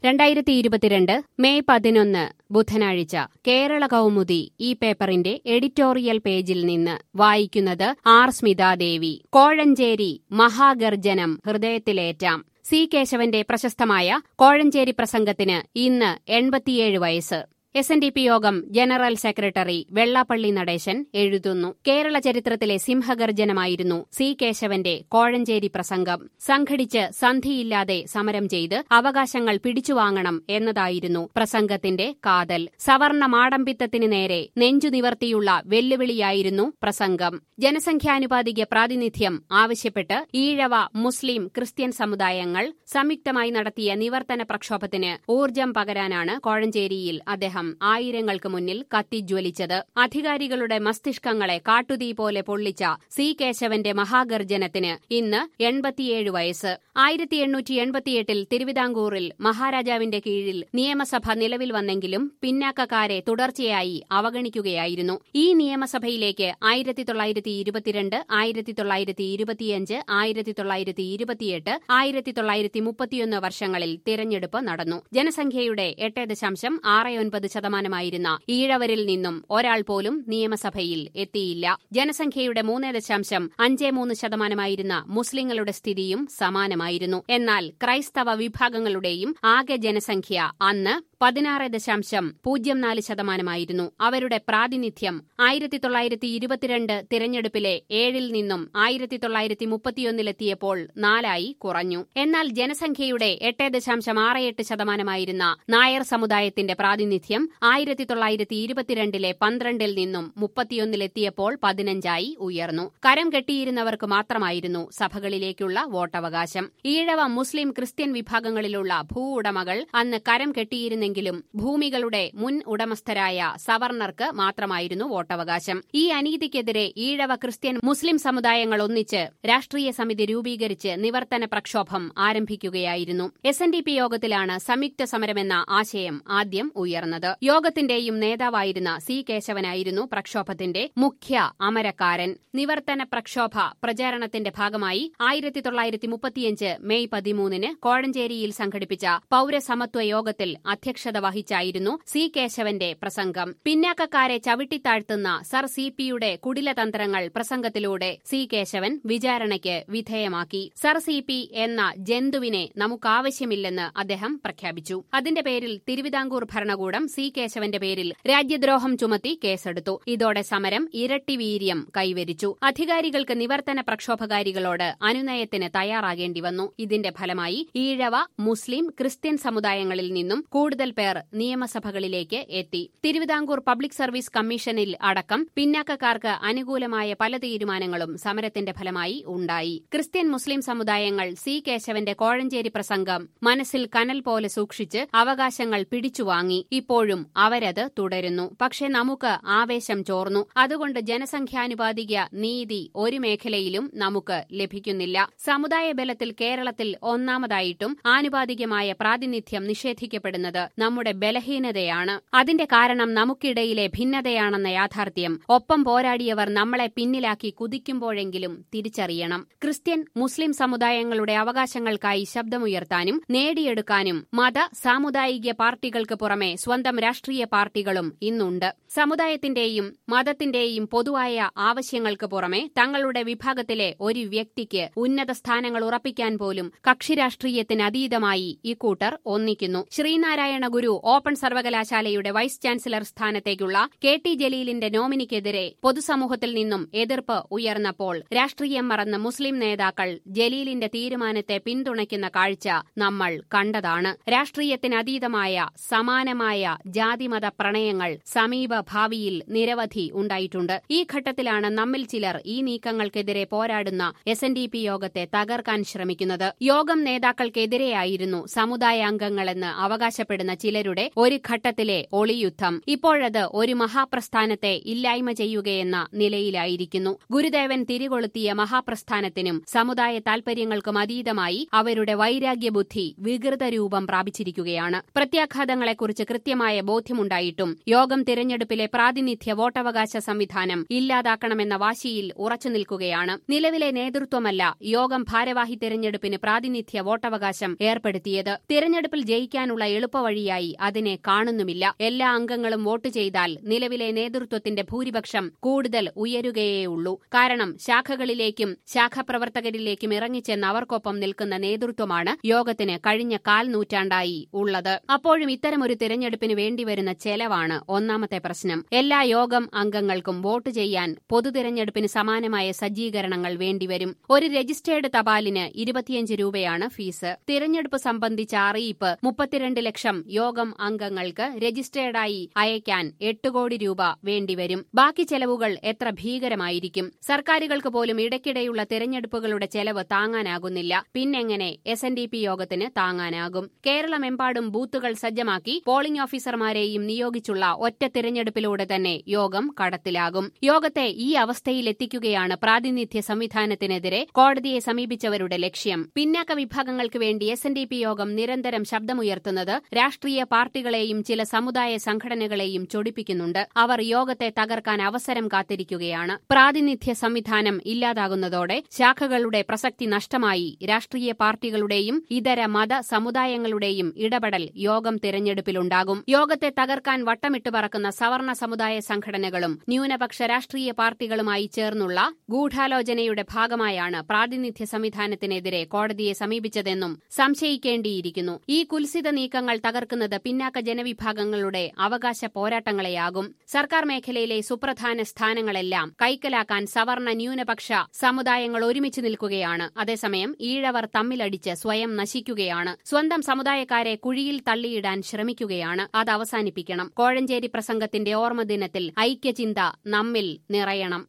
രണ്ടായിരത്തി ഇരുപത്തിരണ്ട് മെയ് പതിനൊന്ന് ബുധനാഴ്ച കേരള കൗമുദി ഈ പേപ്പറിന്റെ എഡിറ്റോറിയൽ പേജിൽ നിന്ന് വായിക്കുന്നത് ആർ സ്മിതാദേവി കോഴഞ്ചേരി മഹാഗർജനം ഹൃദയത്തിലേറ്റാം സി കേശവന്റെ പ്രശസ്തമായ കോഴഞ്ചേരി പ്രസംഗത്തിന് ഇന്ന് എൺപത്തിയേഴ് വയസ്സ് എസ് എൻ ഡി പി യോഗം ജനറൽ സെക്രട്ടറി വെള്ളാപ്പള്ളി നടേശൻ എഴുതുന്നു കേരള ചരിത്രത്തിലെ സിംഹഗർജനമായിരുന്നു സി കേശവന്റെ കോഴഞ്ചേരി പ്രസംഗം സംഘടിച്ച് സന്ധിയില്ലാതെ സമരം ചെയ്ത് അവകാശങ്ങൾ പിടിച്ചുവാങ്ങണം എന്നതായിരുന്നു പ്രസംഗത്തിന്റെ കാതൽ സവർണ മാടമ്പിത്തത്തിന് നേരെ നെഞ്ചു നിവർത്തിയുള്ള വെല്ലുവിളിയായിരുന്നു പ്രസംഗം ജനസംഖ്യാനുപാതിക പ്രാതിനിധ്യം ആവശ്യപ്പെട്ട് ഈഴവ മുസ്ലിം ക്രിസ്ത്യൻ സമുദായങ്ങൾ സംയുക്തമായി നടത്തിയ നിവർത്തന പ്രക്ഷോഭത്തിന് ഊർജം പകരാനാണ് കോഴഞ്ചേരിയിൽ അദ്ദേഹം ആയിരങ്ങൾക്ക് മുന്നിൽ കത്തിജ്വലിച്ചത് അധികാരികളുടെ മസ്തിഷ്കങ്ങളെ കാട്ടുതീ പോലെ പൊള്ളിച്ച സി കേശവന്റെ മഹാഗർജനത്തിന് ഇന്ന് എൺപത്തിയേഴ് വയസ്സ് ആയിരത്തി എണ്ണൂറ്റി എൺപത്തിയെട്ടിൽ തിരുവിതാംകൂറിൽ മഹാരാജാവിന്റെ കീഴിൽ നിയമസഭ നിലവിൽ വന്നെങ്കിലും പിന്നാക്കക്കാരെ തുടർച്ചയായി അവഗണിക്കുകയായിരുന്നു ഈ നിയമസഭയിലേക്ക് ആയിരത്തി തൊള്ളായിരത്തി ഇരുപത്തിരണ്ട് ആയിരത്തി തൊള്ളായിരത്തി ഇരുപത്തിയഞ്ച് ആയിരത്തി തൊള്ളായിരത്തി ഇരുപത്തിയെട്ട് ആയിരത്തി തൊള്ളായിരത്തി മുപ്പത്തിയൊന്ന് വർഷങ്ങളിൽ തിരഞ്ഞെടുപ്പ് നടന്നു ജനസംഖ്യയുടെ എട്ട് ദശാംശം ആറ് ഒൻപത് ശതമാനമായിരുന്ന ഈഴവരിൽ നിന്നും ഒരാൾ പോലും നിയമസഭയിൽ എത്തിയില്ല ജനസംഖ്യയുടെ മൂന്ന് ദശാംശം അഞ്ച് മൂന്ന് ശതമാനമായിരുന്ന മുസ്ലിങ്ങളുടെ സ്ഥിതിയും സമാനമായിരുന്നു എന്നാൽ ക്രൈസ്തവ വിഭാഗങ്ങളുടെയും ആകെ ജനസംഖ്യ അന്ന് പതിനാറ് ദശാംശം പൂജ്യം നാല് ശതമാനമായിരുന്നു അവരുടെ പ്രാതിനിധ്യം ആയിരത്തി തൊള്ളായിരത്തി ഇരുപത്തിരണ്ട് തിരഞ്ഞെടുപ്പിലെ ഏഴിൽ നിന്നും ആയിരത്തി തൊള്ളായിരത്തി മുപ്പത്തിയൊന്നിലെത്തിയപ്പോൾ നാലായി കുറഞ്ഞു എന്നാൽ ജനസംഖ്യയുടെ എട്ട് ദശാംശം ആറ് എട്ട് ശതമാനമായിരുന്ന നായർ സമുദായത്തിന്റെ പ്രാതിനിധ്യം ആയിരത്തി തൊള്ളായിരത്തി ഇരുപത്തിരണ്ടിലെ പന്ത്രണ്ടിൽ നിന്നും മുപ്പത്തിയൊന്നിലെത്തിയപ്പോൾ പതിനഞ്ചായി ഉയർന്നു കരം കെട്ടിയിരുന്നവർക്ക് മാത്രമായിരുന്നു സഭകളിലേക്കുള്ള വോട്ടവകാശം ഈഴവ മുസ്ലിം ക്രിസ്ത്യൻ വിഭാഗങ്ങളിലുള്ള ഭൂ ഉടമകൾ അന്ന് കരം കെട്ടിയിരുന്നെങ്കിലും ഭൂമികളുടെ മുൻ ഉടമസ്ഥരായ സവർണർക്ക് മാത്രമായിരുന്നു വോട്ടവകാശം ഈ അനീതിക്കെതിരെ ഈഴവ ക്രിസ്ത്യൻ മുസ്ലിം സമുദായങ്ങൾ ഒന്നിച്ച് രാഷ്ട്രീയ സമിതി രൂപീകരിച്ച് നിവർത്തന പ്രക്ഷോഭം ആരംഭിക്കുകയായിരുന്നു എസ് എൻ ഡി പി യോഗത്തിലാണ് സംയുക്ത സമരമെന്ന ആശയം ആദ്യം ഉയർന്നത് യോഗത്തിന്റെയും നേതാവായിരുന്ന സി കേശവനായിരുന്നു പ്രക്ഷോഭത്തിന്റെ മുഖ്യ അമരക്കാരൻ നിവർത്തന പ്രക്ഷോഭ പ്രചാരണത്തിന്റെ ഭാഗമായി ആയിരത്തി തൊള്ളായിരത്തി മുപ്പത്തിയഞ്ച് മെയ് പതിമൂന്നിന് കോഴഞ്ചേരിയിൽ സംഘടിപ്പിച്ച പൌരസമത്വ യോഗത്തിൽ അധ്യക്ഷത വഹിച്ചായിരുന്നു സി കേശവന്റെ പ്രസംഗം പിന്നാക്കക്കാരെ ചവിട്ടിത്താഴ്ത്തുന്ന സർ സി പിയുടെ കുടിലതന്ത്രങ്ങൾ പ്രസംഗത്തിലൂടെ സി കേശവൻ വിചാരണയ്ക്ക് വിധേയമാക്കി സർ സി പി എന്ന ജന്തുവിനെ നമുക്കാവശ്യമില്ലെന്ന് അദ്ദേഹം പ്രഖ്യാപിച്ചു അതിന്റെ പേരിൽ തിരുവിതാംകൂർ ഭരണകൂടം സി കേശവന്റെ പേരിൽ രാജ്യദ്രോഹം ചുമത്തി കേസെടുത്തു ഇതോടെ സമരം ഇരട്ടി വീര്യം കൈവരിച്ചു അധികാരികൾക്ക് നിവർത്തന പ്രക്ഷോഭകാരികളോട് അനുനയത്തിന് തയ്യാറാകേണ്ടി വന്നു ഇതിന്റെ ഫലമായി ഈഴവ മുസ്ലിം ക്രിസ്ത്യൻ സമുദായങ്ങളിൽ നിന്നും കൂടുതൽ പേർ നിയമസഭകളിലേക്ക് എത്തി തിരുവിതാംകൂർ പബ്ലിക് സർവീസ് കമ്മീഷനിൽ അടക്കം പിന്നാക്കക്കാർക്ക് അനുകൂലമായ പല തീരുമാനങ്ങളും സമരത്തിന്റെ ഫലമായി ഉണ്ടായി ക്രിസ്ത്യൻ മുസ്ലിം സമുദായങ്ങൾ സി കേശവന്റെ കോഴഞ്ചേരി പ്രസംഗം മനസ്സിൽ കനൽ പോലെ സൂക്ഷിച്ച് അവകാശങ്ങൾ പിടിച്ചുവാങ്ങി ഇപ്പോഴും അവരത് തുടരുന്നു പക്ഷെ നമുക്ക് ആവേശം ചോർന്നു അതുകൊണ്ട് ജനസംഖ്യാനുപാതിക നീതി ഒരു മേഖലയിലും നമുക്ക് ലഭിക്കുന്നില്ല സമുദായ ബലത്തിൽ കേരളത്തിൽ ഒന്നാമതായിട്ടും ആനുപാതികമായ പ്രാതിനിധ്യം നിഷേധിക്കപ്പെടുന്നത് നമ്മുടെ ബലഹീനതയാണ് അതിന്റെ കാരണം നമുക്കിടയിലെ ഭിന്നതയാണെന്ന യാഥാർത്ഥ്യം ഒപ്പം പോരാടിയവർ നമ്മളെ പിന്നിലാക്കി കുതിക്കുമ്പോഴെങ്കിലും തിരിച്ചറിയണം ക്രിസ്ത്യൻ മുസ്ലിം സമുദായങ്ങളുടെ അവകാശങ്ങൾക്കായി ശബ്ദമുയർത്താനും നേടിയെടുക്കാനും മത സാമുദായിക പാർട്ടികൾക്ക് പുറമെ സ്വന്തം രാഷ്ട്രീയ പാർട്ടികളും ഇന്നുണ്ട് സമുദായത്തിന്റെയും മതത്തിന്റെയും പൊതുവായ ആവശ്യങ്ങൾക്ക് പുറമെ തങ്ങളുടെ വിഭാഗത്തിലെ ഒരു വ്യക്തിക്ക് ഉന്നത സ്ഥാനങ്ങൾ ഉറപ്പിക്കാൻ പോലും കക്ഷിരാഷ്ട്രീയത്തിന് അതീതമായി ഇക്കൂട്ടർ ഒന്നിക്കുന്നു ശ്രീനാരായണ ഗുരു ഓപ്പൺ സർവകലാശാലയുടെ വൈസ് ചാൻസലർ സ്ഥാനത്തേക്കുള്ള കെ ടി ജലീലിന്റെ നോമിനിക്കെതിരെ പൊതുസമൂഹത്തിൽ നിന്നും എതിർപ്പ് ഉയർന്നപ്പോൾ രാഷ്ട്രീയം മറന്ന മുസ്ലിം നേതാക്കൾ ജലീലിന്റെ തീരുമാനത്തെ പിന്തുണയ്ക്കുന്ന കാഴ്ച നമ്മൾ കണ്ടതാണ് രാഷ്ട്രീയത്തിനതീതമായ സമാനമായ ജാതിമത പ്രണയങ്ങൾ സമീപ ഭാവിയിൽ നിരവധി ഉണ്ടായിട്ടുണ്ട് ഈ ഘട്ടത്തിലാണ് നമ്മിൽ ചിലർ ഈ നീക്കങ്ങൾക്കെതിരെ പോരാടുന്ന എസ് എൻ ഡി പി യോഗത്തെ തകർക്കാൻ ശ്രമിക്കുന്നത് യോഗം നേതാക്കൾക്കെതിരെയായിരുന്നു സമുദായാംഗങ്ങളെന്ന് അവകാശപ്പെടുന്ന ചിലരുടെ ഒരു ഘട്ടത്തിലെ ഒളിയുദ്ധം ഇപ്പോഴത് ഒരു മഹാപ്രസ്ഥാനത്തെ ഇല്ലായ്മ ചെയ്യുകയെന്ന നിലയിലായിരിക്കുന്നു ഗുരുദേവൻ തിരികൊളുത്തിയ മഹാപ്രസ്ഥാനത്തിനും സമുദായ താൽപര്യങ്ങൾക്കും അതീതമായി അവരുടെ വൈരാഗ്യബുദ്ധി വികൃത രൂപം പ്രാപിച്ചിരിക്കുകയാണ് പ്രത്യാഘാതങ്ങളെക്കുറിച്ച് കൃത്യമായ വ്യക്തമായ ബോധ്യമുണ്ടായിട്ടും യോഗം തിരഞ്ഞെടുപ്പിലെ പ്രാതിനിധ്യ വോട്ടവകാശ സംവിധാനം ഇല്ലാതാക്കണമെന്ന വാശിയിൽ ഉറച്ചുനിൽക്കുകയാണ് നിലവിലെ നേതൃത്വമല്ല യോഗം ഭാരവാഹി തിരഞ്ഞെടുപ്പിന് പ്രാതിനിധ്യ വോട്ടവകാശം ഏർപ്പെടുത്തിയത് തിരഞ്ഞെടുപ്പിൽ ജയിക്കാനുള്ള എളുപ്പവഴിയായി അതിനെ കാണുന്നുമില്ല എല്ലാ അംഗങ്ങളും വോട്ട് ചെയ്താൽ നിലവിലെ നേതൃത്വത്തിന്റെ ഭൂരിപക്ഷം കൂടുതൽ ഉയരുകയേയുള്ളൂ കാരണം ശാഖകളിലേക്കും ശാഖാപ്രവർത്തകരിലേക്കും ഇറങ്ങിച്ചെന്ന് അവർക്കൊപ്പം നിൽക്കുന്ന നേതൃത്വമാണ് യോഗത്തിന് കഴിഞ്ഞ കാൽ നൂറ്റാണ്ടായി ഉള്ളത് അപ്പോഴും ഇത്തരമൊരു തിരഞ്ഞെടുപ്പിന് വേണ്ടിവരുന്ന ചെലവാണ് ഒന്നാമത്തെ പ്രശ്നം എല്ലാ യോഗം അംഗങ്ങൾക്കും വോട്ട് ചെയ്യാൻ പൊതുതിരഞ്ഞെടുപ്പിന് സമാനമായ സജ്ജീകരണങ്ങൾ വേണ്ടിവരും ഒരു രജിസ്റ്റേർഡ് തപാലിന് ഇരുപത്തിയഞ്ച് രൂപയാണ് ഫീസ് തിരഞ്ഞെടുപ്പ് സംബന്ധിച്ച അറിയിപ്പ് മുപ്പത്തിരണ്ട് ലക്ഷം യോഗം അംഗങ്ങൾക്ക് രജിസ്റ്റേർഡായി അയക്കാൻ എട്ട് കോടി രൂപ വേണ്ടിവരും ബാക്കി ചെലവുകൾ എത്ര ഭീകരമായിരിക്കും സർക്കാരുകൾക്ക് പോലും ഇടയ്ക്കിടെയുള്ള തിരഞ്ഞെടുപ്പുകളുടെ ചെലവ് താങ്ങാനാകുന്നില്ല പിന്നെങ്ങനെ എസ് എൻ ഡി പി യോഗത്തിന് താങ്ങാനാകും കേരളമെമ്പാടും ബൂത്തുകൾ സജ്ജമാക്കി പോളിംഗ് ഓഫീസർമാരെയും നിയോഗിച്ചുള്ള ഒറ്റ തിരഞ്ഞെടുപ്പിലൂടെ തന്നെ യോഗം കടത്തിലാകും യോഗത്തെ ഈ അവസ്ഥയിലെത്തിക്കുകയാണ് പ്രാതിനിധ്യ സംവിധാനത്തിനെതിരെ കോടതിയെ സമീപിച്ചവരുടെ ലക്ഷ്യം പിന്നാക്ക വിഭാഗങ്ങൾക്ക് വേണ്ടി എസ് എൻ ഡി പി യോഗം നിരന്തരം ശബ്ദമുയർത്തുന്നത് രാഷ്ട്രീയ പാർട്ടികളെയും ചില സമുദായ സംഘടനകളെയും ചൊടിപ്പിക്കുന്നുണ്ട് അവർ യോഗത്തെ തകർക്കാൻ അവസരം കാത്തിരിക്കുകയാണ് പ്രാതിനിധ്യ സംവിധാനം ഇല്ലാതാകുന്നതോടെ ശാഖകളുടെ പ്രസക്തി നഷ്ടമായി രാഷ്ട്രീയ പാർട്ടികളുടെയും ഇതര മത സമുദായങ്ങളുടെയും ഇടപെടൽ യോഗം തിരഞ്ഞെടുപ്പിലുണ്ടാകും യോഗത്തെ തകർക്കാൻ വട്ടമിട്ട് പറക്കുന്ന സവർണ സമുദായ സംഘടനകളും ന്യൂനപക്ഷ രാഷ്ട്രീയ പാർട്ടികളുമായി ചേർന്നുള്ള ഗൂഢാലോചനയുടെ ഭാഗമായാണ് പ്രാതിനിധ്യ സംവിധാനത്തിനെതിരെ കോടതിയെ സമീപിച്ചതെന്നും സംശയിക്കേണ്ടിയിരിക്കുന്നു ഈ കുൽസിത നീക്കങ്ങൾ തകർക്കുന്നത് പിന്നാക്ക ജനവിഭാഗങ്ങളുടെ അവകാശ പോരാട്ടങ്ങളെയാകും സർക്കാർ മേഖലയിലെ സുപ്രധാന സ്ഥാനങ്ങളെല്ലാം കൈക്കലാക്കാൻ സവർണ ന്യൂനപക്ഷ സമുദായങ്ങൾ ഒരുമിച്ച് നിൽക്കുകയാണ് അതേസമയം ഈഴവർ തമ്മിലടിച്ച് സ്വയം നശിക്കുകയാണ് സ്വന്തം സമുദായക്കാരെ കുഴിയിൽ തള്ളിയിടാൻ ശ്രമിക്കുകയാണ് അത് അവസാനിപ്പിക്കണം കോഴഞ്ചേരി പ്രസംഗത്തിന്റെ ഓർമ്മദിനത്തിൽ ഐക്യചിന്ത നമ്മിൽ നിറയണം